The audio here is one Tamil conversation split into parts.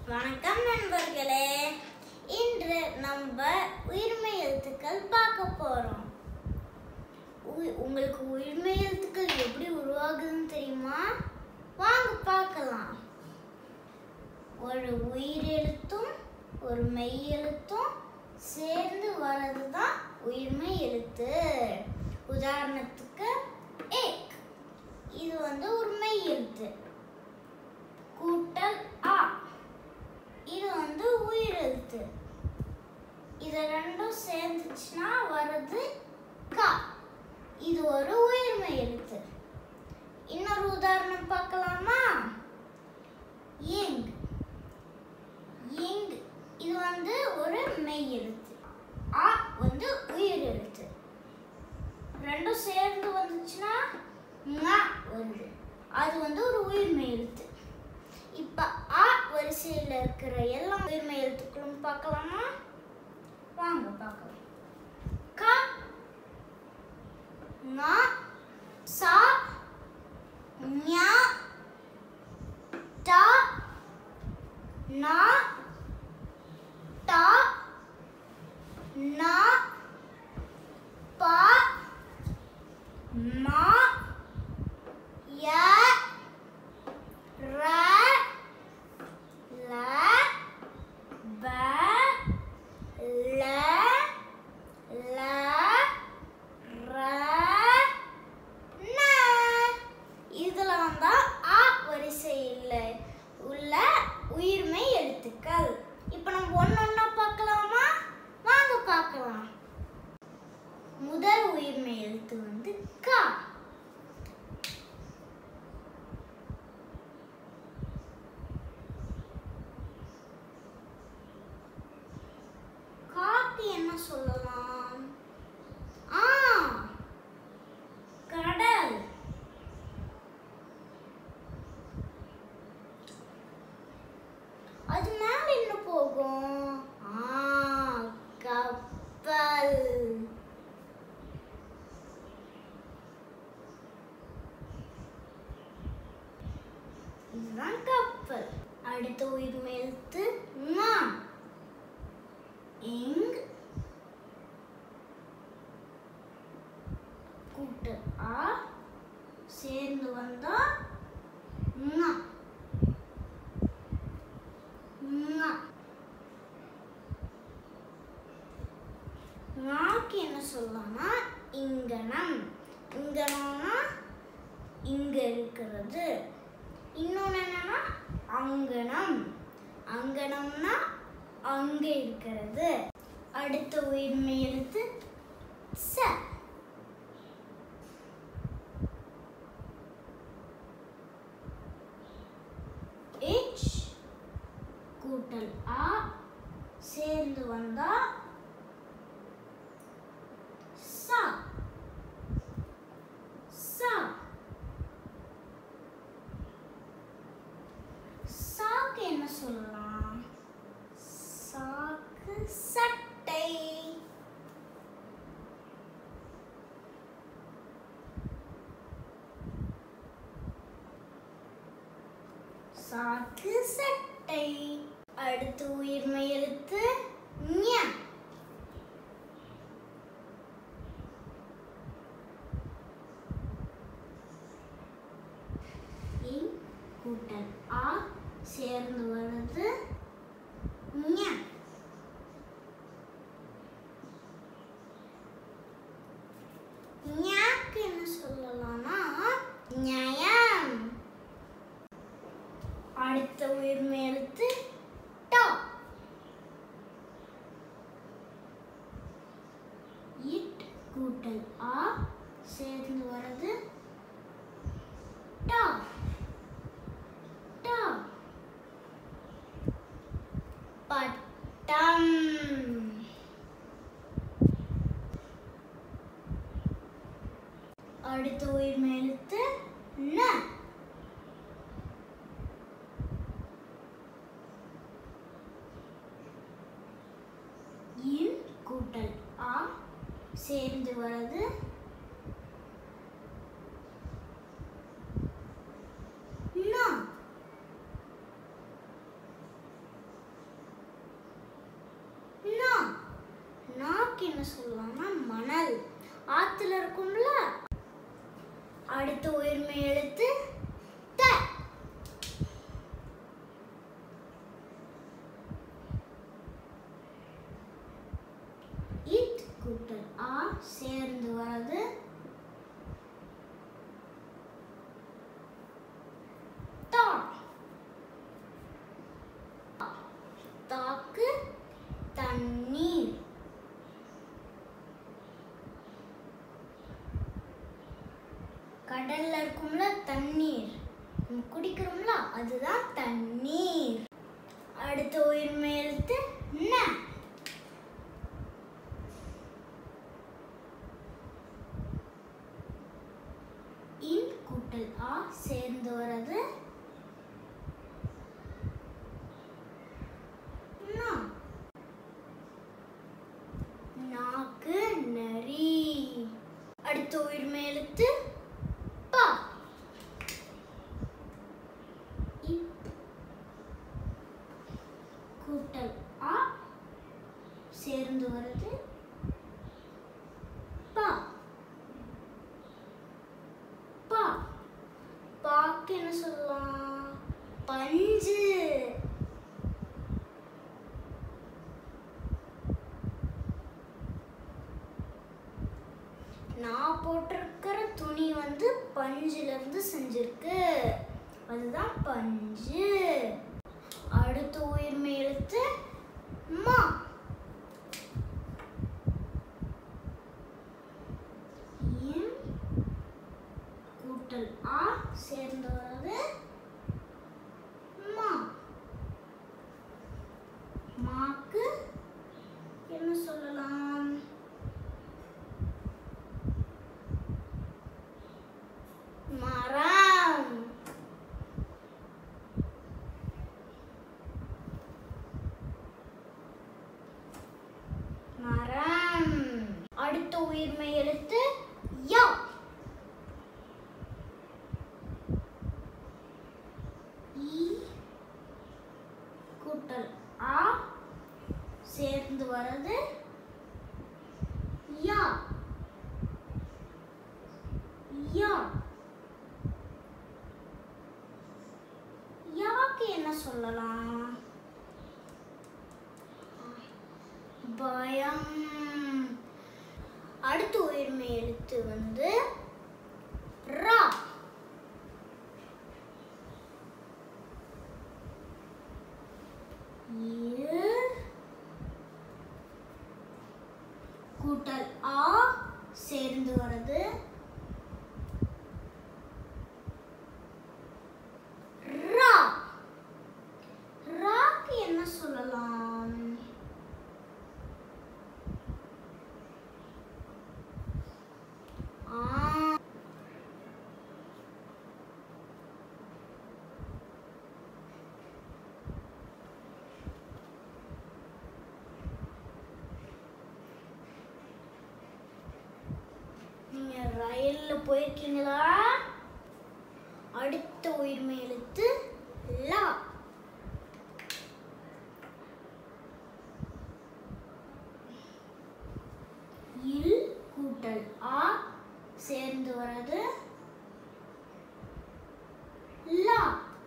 வணக்கம் நண்பர்களே இன்று நம்ம உயிர்மை எழுத்துக்கள் பார்க்க போறோம் உய்- உங்களுக்கு உயிர்மை எழுத்துக்கள் எப்படி உருவாகுதுன்னு தெரியுமா வாங்க பார்க்கலாம் ஒரு உயிர் எழுத்தும் ஒரு மெய் எழுத்தும் சேர்ந்து வர்றது தான் உயிர்மை எழுத்து உதாரணத்துக்கு ஏக் இது வந்து ஒரு மெய் எழுத்து கூட்டல் ஆ இது வந்து உயிர் எழுத்து இது ரெண்டும் சேர்ந்துச்சுன்னா வர்றது கா இது ஒரு உயிர்மை எழுத்து இன்னொரு உதாரணம் பார்க்கலாமா இங் இங் இது வந்து ஒரு மெய் எழுத்து ஆ வந்து உயிர் எழுத்து ரெண்டும் சேர்ந்து வந்துச்சுன்னா ங வருது அது வந்து ஒரு உயிர்மை எழுத்து இப்ப ஆ வரிசையில் இருக்கிற எல்லா உயிர்மை எழுத்துக்களும் பார்க்கலாமா வாங்க பார்க்கலாம் க ங சா ஞ ட ந ட ந ப ம ய ர ல ப ல ல ர ந இதெல்லாம் தான் ஆ வரிசையில் உள்ள உயிர்மை எழுத்துக்கள் இப்போ நம்ம ஒன்னொன்னா பார்க்கலாமா வாங்க பார்க்கலாம் முதல் உயிர்மை எழுத்து வந்து கா காக்கு என்ன சொல்லலாம் ஆ கடல் அது மேல என்ன போகும் ஆ கப்பல் இதுதான் கப்பல் அடுத்த உயிர்மை எழுத்து ங இங் கூட்டு ஆ சேர்ந்து வந்தா ங ங ஞாக்கு என்ன சொல்லலாம்னா இங்கனம் இங்கனம்னா இங்க இருக்கிறது இன்னொன்று என்னன்னா அங்கனம் அங்கனம்னா அங்க இருக்கிறது அடுத்த உயிர்மை எழுத்து ச இச் கூட்டல் ஆ சேர்ந்து வந்தா சா சா சாக்கு என்ன சொல்லலாம் சாக்கு சட்டை சாக்கு சட்டை அடுத்து உயிர்மை எழுத்து ஞ இங் கூட்டல் ஆ சேர்ந்து வருது ஞ ஞாக்கு என்ன சொல்லலாம்னா நியாயம் அடுத்த உயிர்மை எழுத்து டா இட் கூட்டல் ஆ சேர்ந்து வருது டா டா பட்டம் அடுத்த உயிர்மை எழுத்து ந இன் கூட்டல் ஆ சேர்ந்து வருது ந அடுத்த உயிர்மை எழுத்து த இத் கூட்டல் ஆ சேர்ந்து வர்றது தா தாக்கு தண்ணீர் கடல்ல இருக்கும்ல தண்ணீர் நம்ம குடிக்கிறோம்ல அதுதான் தண்ணீர் அடுத்த உயிர்மை எழுத்து ந இன் கூட்டல் ஆ சேர்ந்து வர்றது நா. நாக்கு நரி அடுத்த உயிர்மை எழுத்து பா இப் கூட்டல் ஆ சேர்ந்து வருது பா பா பாக்கு என்ன சொல்லலாம் பஞ்சு நான் போட்டிருக்கிற துணி வந்து பஞ்சுல இருந்து செஞ்சிருக்கு அதுதான் பஞ்சு அடுத்த உயிர்மை எழுத்து மா இம் கூட்டல் ஆ சேர்ந்து வர்றது மா மாக்கு என்ன சொல்லலாம் மரம் மரம் அடுத்த உயிர்மை எழுத்து யா ஈ கூட்டல் ஆ சேர்ந்து வர்றது யா யா யாக்கு என்ன சொல்லலாம் பயம் அடுத்த உயிர்மை எழுத்து வந்து ரா இர் கூட்டல் ஆ சேர்ந்து வருது ரா ராக்கு என்ன சொல்லலாம் ஆ நீங்க ரயில்ல போயிருக்கீங்களா அடுத்த உயிர்மை எழுத்து லா இல் கூட்டல் ஆ சேர்ந்து வர்றது லா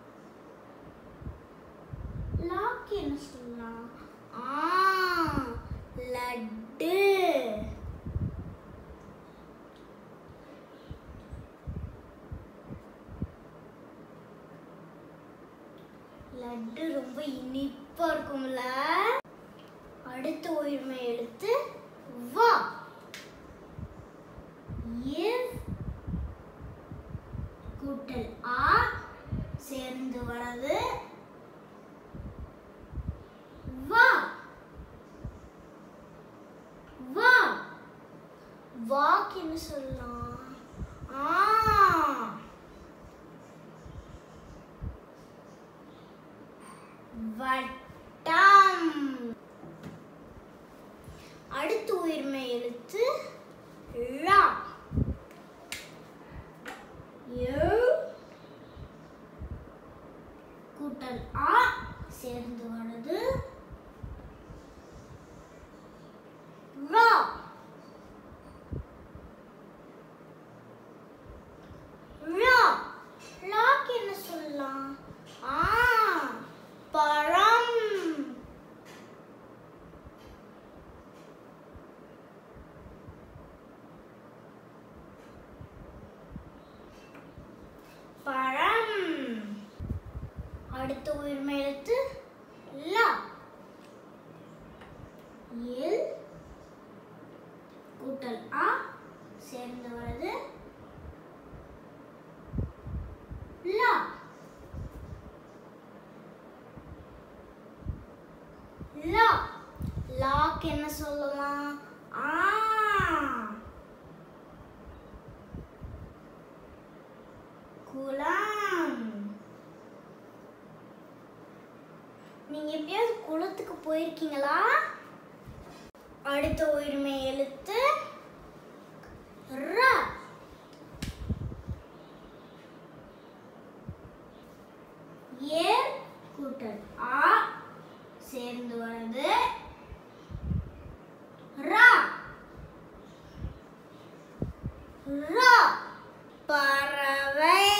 லாக்கு என்ன சொல்லலாம் ஆ லட்டு லட்டு ரொம்ப இனிப்பா இருக்கும்ல அடுத்த உயிர்மை எழுத்து வா இவ் கூட்டல் ஆ சேர்ந்து வர்றது வா வா வாக்கு என்ன சொல்லலாம் ஆ வட்டம் அடுத்த உயிர்மை எழுத்து ழா எழு கூட்டல் ஆ சேர்ந்து வருது ரா அடுத்த உயிர்மை எழுத்து லா எல் கூட்டல் ஆ சேர்ந்து வருது லா லா லாக்கு என்ன சொல்லலாம் ஆ குளம் நீங்க எப்பயாவது குளத்துக்கு போயிருக்கீங்களா அடுத்த உயிர்மை எழுத்து ர ஏர் கூட்டல் ஆ சேர்ந்து வருது ரா ரா பறவை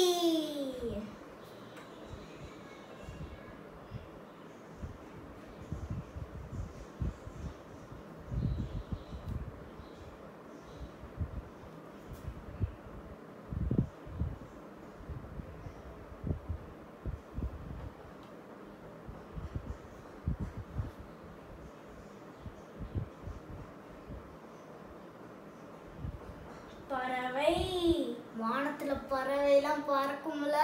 பறவை வானத்துல பறவைலாம் பறக்கும்ல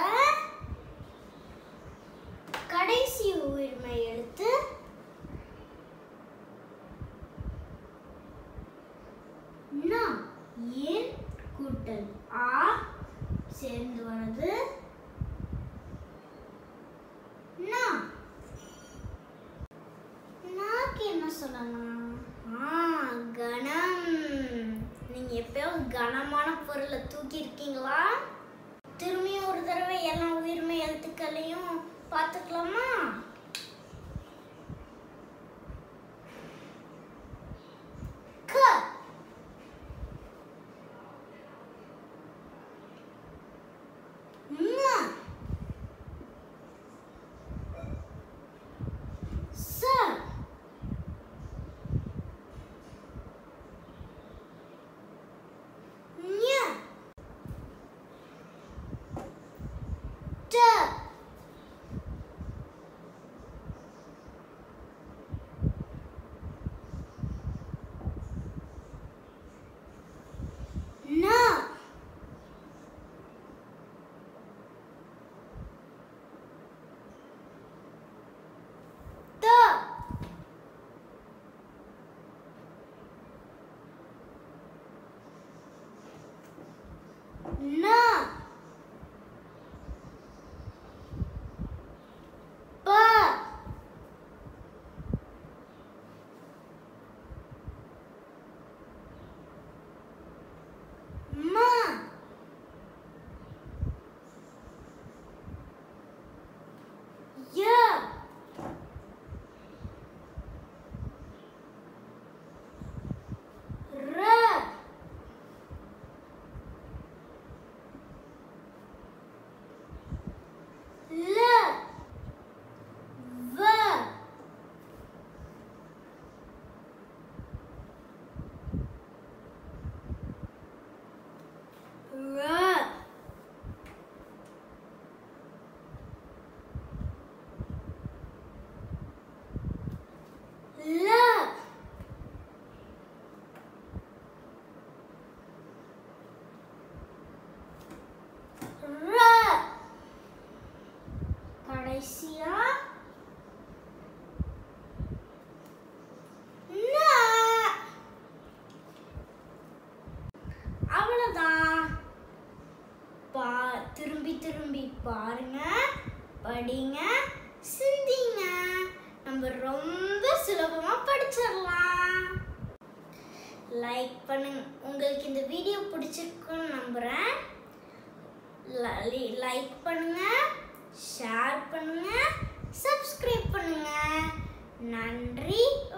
கடைசி உயிர்மை எழுத்து ந ஏன் கூட்டல் ஆ சேர்ந்து வருது நா நாக்கு என்ன சொல்லலாம் ஆ கணம் நீங்க எப்பயாவது கனமான பொருளை தூக்கி இருக்கீங்களா திரும்பியும் ஒரு தடவை எல்லா உயிர்மை எழுத்துக்களையும் பார்த்துக்கலாமா க ங ச ஞ ட ந த ந ப ம ய ர ல வ ர ல ர கடைசியா ந. அவ்வளவுதான் பா திரும்பி திரும்பி பாருங்க படிங்க சிந்திங்க நம்ம ரொம்ப சுலபமா படிச்சிடலாம் லைக் பண்ணுங்க உங்களுக்கு இந்த வீடியோ பிடிச்சிருக்குன்னு நம்புறேன் லைக் பண்ணுங்க ஷேர் பண்ணுங்க சப்ஸ்கிரைப் பண்ணுங்க நன்றி